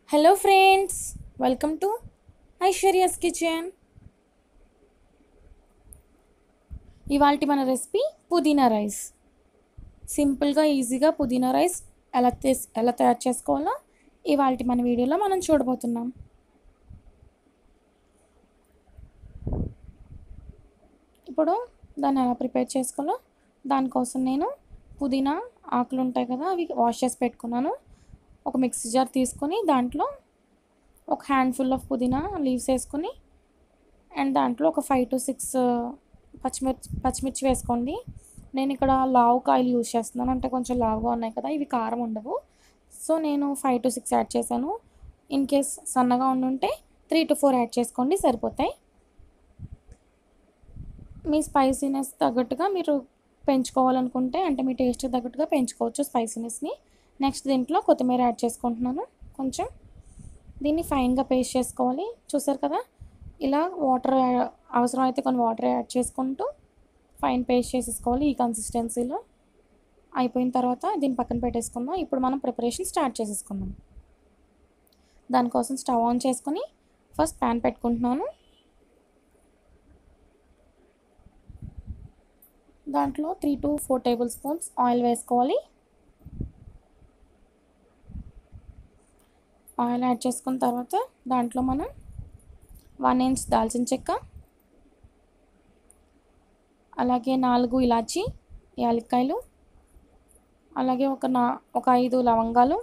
hello friends welcome to Aishwarya's kitchen ఇవాళ మన recipe పుదీనా రైస్ సింపుల్గా ఈజీగా పుదీనా రైస్ ఎలా తీస్ ఎలా తయారు చేసుకోవాలో ఇవాళ మన వీడియోలో మనం చూడబోతున్నాం ఇప్పుడు దాన్ని ఎలా ప్రిపేర్ చేసుకోవాలో దానికోసం నేను పుదీనా ఆకులు ఉంటాయి కదా అవి వాష్ చేసి పెట్టుకున్నాను ఒక మిక్సీ జార్ తీసుకొని దాంట్లో ఒక హ్యాండ్ఫుల్ ఆఫ్ పుదీనా లీవ్స్ వేసుకొని అండ్ దాంట్లో ఒక ఫైవ్ టు సిక్స్ పచ్చిమిర్చి పచ్చిమిర్చి వేసుకోండి నేను ఇక్కడ లావు కాయలు యూజ్ చేస్తున్నాను అంటే కొంచెం లావుగా ఉన్నాయి కదా ఇవి కారం ఉండవు సో నేను ఫైవ్ టు సిక్స్ యాడ్ చేశాను ఇన్ కేస్ సన్నగా ఉండుంటే త్రీ టు ఫోర్ యాడ్ చేసుకోండి సరిపోతాయి మీ స్పైసీనెస్ తగ్గట్టుగా మీరు పెంచుకోవాలనుకుంటే అంటే మీ టేస్ట్ తగ్గట్టుగా పెంచుకోవచ్చు స్పైసీనెస్ని నెక్స్ట్ దీంట్లో కొత్తిమీర యాడ్ చేసుకుంటున్నాను కొంచెం దీన్ని ఫైన్గా పేస్ట్ చేసుకోవాలి చూసారు కదా ఇలా వాటర్ అవసరం అయితే కొన్ని వాటర్ యాడ్ చేసుకుంటూ ఫైన్ పేస్ట్ చేసేసుకోవాలి ఈ కన్సిస్టెన్సీలో అయిపోయిన తర్వాత దీన్ని పక్కన పెట్టేసుకుందాం ఇప్పుడు మనం ప్రిపరేషన్ స్టార్ట్ చేసేసుకుందాం దానికోసం స్టవ్ ఆన్ చేసుకొని ఫస్ట్ ప్యాన్ పెట్టుకుంటున్నాను దాంట్లో three to four tablespoons oil వేసుకోవాలి ఆయిల్ యాడ్ చేసుకున్న తర్వాత దాంట్లో మనం వన్ ఇంచ్ దాల్చిన చెక్క అలాగే నాలుగు ఇలాచి యాలక్కాయలు అలాగే ఒక నా ఒక ఐదు లవంగాలు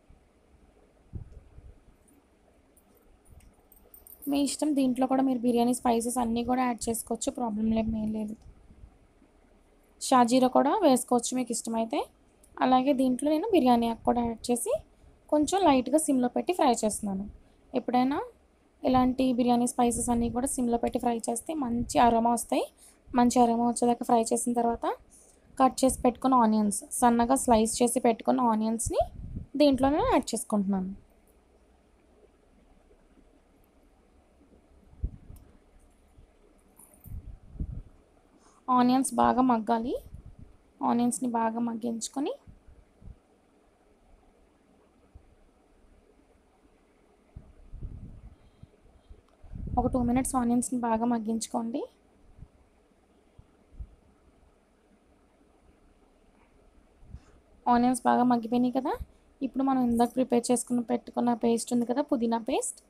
మీ ఇష్టం దీంట్లో కూడా మీరు బిర్యానీ స్పైసెస్ అన్నీ కూడా యాడ్ చేసుకోవచ్చు ప్రాబ్లం ఏం లేదు షాజీరా కూడా వేసుకోవచ్చు మీకు ఇష్టమైతే అలాగే దీంట్లో నేను బిర్యానీ ఆకు కూడా యాడ్ చేసి కొంచెం లైట్గా సిమ్లో పెట్టి ఫ్రై చేస్తున్నాను ఎప్పుడైనా ఇలాంటి బిర్యానీ స్పైసెస్ అన్నీ కూడా సిమ్లో పెట్టి ఫ్రై చేస్తే మంచి అరోమా వస్తాయి మంచి అరోమా వచ్చేదాకా ఫ్రై చేసిన తర్వాత కట్ చేసి పెట్టుకున్న ఆనియన్స్ సన్నగా స్లైస్ చేసి పెట్టుకున్న ఆనియన్స్ని దీంట్లోనే యాడ్ చేసుకుంటున్నాను ఆనియన్స్ బాగా మగ్గాలి ఆనియన్స్ని బాగా మగ్గించుకొని ఒక టూ మినిట్స్ ఆనియన్స్ని బాగా మగ్గించుకోండి ఆనియన్స్ బాగా మగ్గిపోయినాయి కదా ఇప్పుడు మనం ఇందాక ప్రిపేర్ చేసుకున్న పెట్టుకున్న పేస్ట్ ఉంది కదా పుదీనా పేస్ట్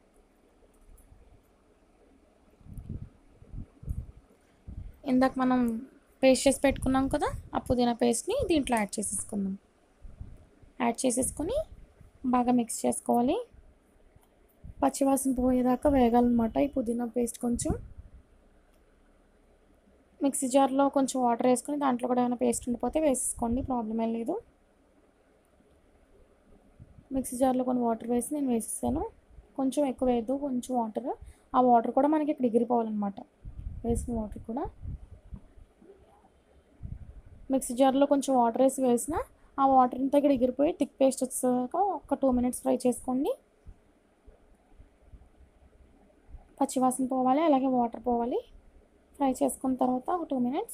ఇందాక మనం పేస్ట్ చేసి పెట్టుకున్నాం కదా ఆ పుదీనా పేస్ట్ని దీంట్లో యాడ్ చేసేసుకుందాం యాడ్ చేసేసుకొని బాగా మిక్స్ చేసుకోవాలి పచ్చివాసన పోయేదాకా వేగాలన్నమాట ఈ పుదీనా పేస్ట్ కొంచెం మిక్సీ జార్లో కొంచెం వాటర్ వేసుకొని దాంట్లో కూడా ఏమైనా పేస్ట్ ఉండిపోతే వేసేసుకోండి ప్రాబ్లం ఏం లేదు మిక్సీ జార్లో కొన్ని వాటర్ వేసి నేను వేసేసాను కొంచెం ఎక్కువ వేయద్దు కొంచెం వాటర్ ఆ వాటర్ కూడా మనకి ఇక్కడ ఎగిరిపోవాలన్నమాట వేసిన వాటర్ కూడా మిక్సీ జార్లో కొంచెం వాటర్ వేసి వేసిన ఆ వాటర్ అంతా ఇక్కడ ఎగిరిపోయి థిక్ పేస్ట్ వచ్చాక ఒక టూ మినిట్స్ ఫ్రై చేసుకోండి పచ్చివాసన పోవాలి అలాగే వాటర్ పోవాలి ఫ్రై చేసుకున్న తర్వాత ఒక టూ మినిట్స్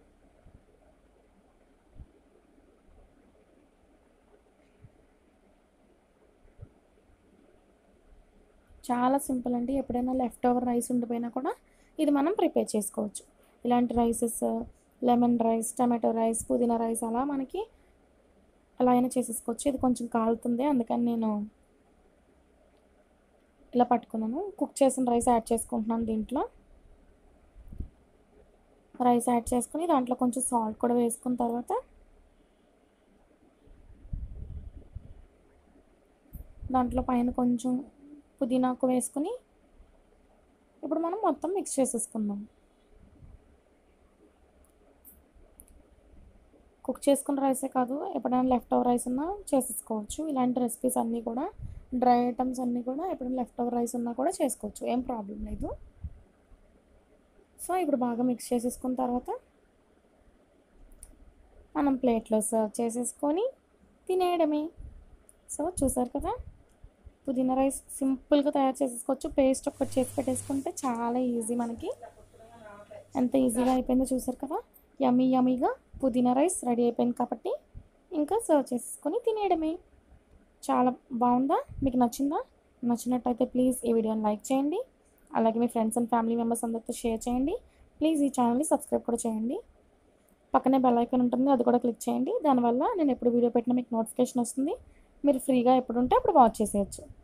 చాలా సింపుల్ అండి ఎప్పుడైనా లెఫ్ట్ ఓవర్ రైస్ ఉండిపోయినా కూడా ఇది మనం ప్రిపేర్ చేసుకోవచ్చు ఇలాంటి rices lemon rice tomato rice pudina rice అలా మనకి అలా అయినా చేసేసుకోవచ్చు ఇది కొంచెం కాలుతుంది అందుకని నేను ఇలా పట్టుకున్నాను కుక్ చేసిన రైస్ యాడ్ చేసుకుంటున్నాను దీంట్లో రైస్ యాడ్ చేసుకుని దాంట్లో కొంచెం సాల్ట్ కూడా వేసుకున్న తర్వాత దాంట్లో పైన కొంచెం పుదీనాకు వేసుకుని ఇప్పుడు మనం మొత్తం మిక్స్ చేసేసుకుందాం కుక్ చేసుకున్న రైసే కాదు ఎప్పుడైనా లెఫ్ట్ ఓవర్ రైస్ ఉన్నా చేసేసుకోవచ్చు ఇలాంటి రెసిపీస్ అన్నీ కూడా డ్రై ఐటమ్స్ అన్నీ కూడా ఎప్పుడైనా లెఫ్ట్ ఓవర్ రైస్ ఉన్నా కూడా చేసుకోవచ్చు ఏం ప్రాబ్లం లేదు సో ఇప్పుడు బాగా మిక్స్ చేసేసుకున్న తర్వాత మనం ప్లేట్లో సర్వ్ చేసేసుకొని తినేయడమే సో చూసారు కదా పుదీనా రైస్ సింపుల్గా తయారు చేసేసుకోవచ్చు పేస్ట్ ఒక్కటి చేసి పెట్టేసుకుంటే చాలా ఈజీ మనకి ఎంత ఈజీగా అయిపోయిందో చూసారు కదా యమీ యమీగా పుదీనా రైస్ రెడీ అయిపోయింది కాబట్టి ఇంకా సర్వ్ చేసేసుకొని తినేయడమే చాలా బాగుందా మీకు నచ్చిందా నచ్చినట్టయితే ప్లీజ్ ఈ వీడియోని లైక్ చేయండి అలాగే మీ ఫ్రెండ్స్ అండ్ ఫ్యామిలీ మెంబర్స్ అందరితో షేర్ చేయండి ప్లీజ్ ఈ ఛానల్ని సబ్స్క్రైబ్ కూడా చేయండి పక్కనే బెల్ ఐకాన్ ఉంటుంది అది కూడా క్లిక్ చేయండి దానివల్ల నేను ఎప్పుడు వీడియో పెట్టినా మీకు నోటిఫికేషన్ వస్తుంది మీరు ఫ్రీగా ఎప్పుడు ఉంటే అప్పుడు వాచ్ చేసేయచ్చు